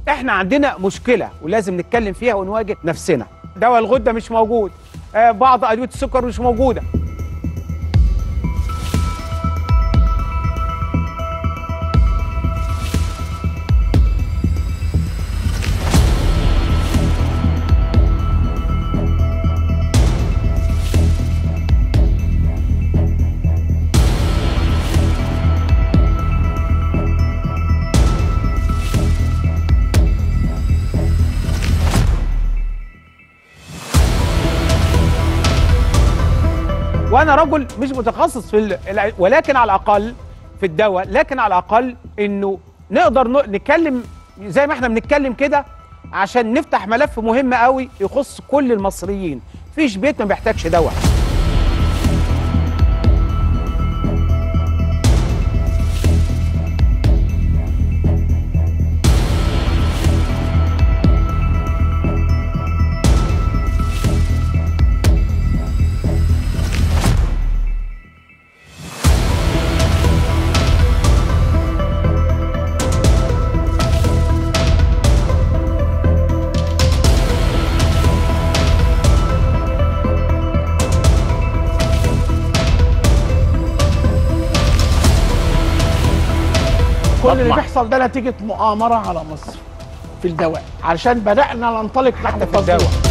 احنا عندنا مشكله ولازم نتكلم فيها ونواجه نفسنا دواء الغده مش موجود آه بعض ادويه السكر مش موجوده وانا رجل مش متخصص في ال- الع- ولكن على الاقل في الدواء لكن على الاقل انه نقدر ن- نتكلم زي ما احنا بنتكلم كده عشان نفتح ملف مهم قوي يخص كل المصريين فيش بيت ما بيحتاجش دواء كل اللي أطمع. بيحصل ده نتيجه مؤامره على مصر في الدواء علشان بدانا ننطلق تحت في الدواء. التصدير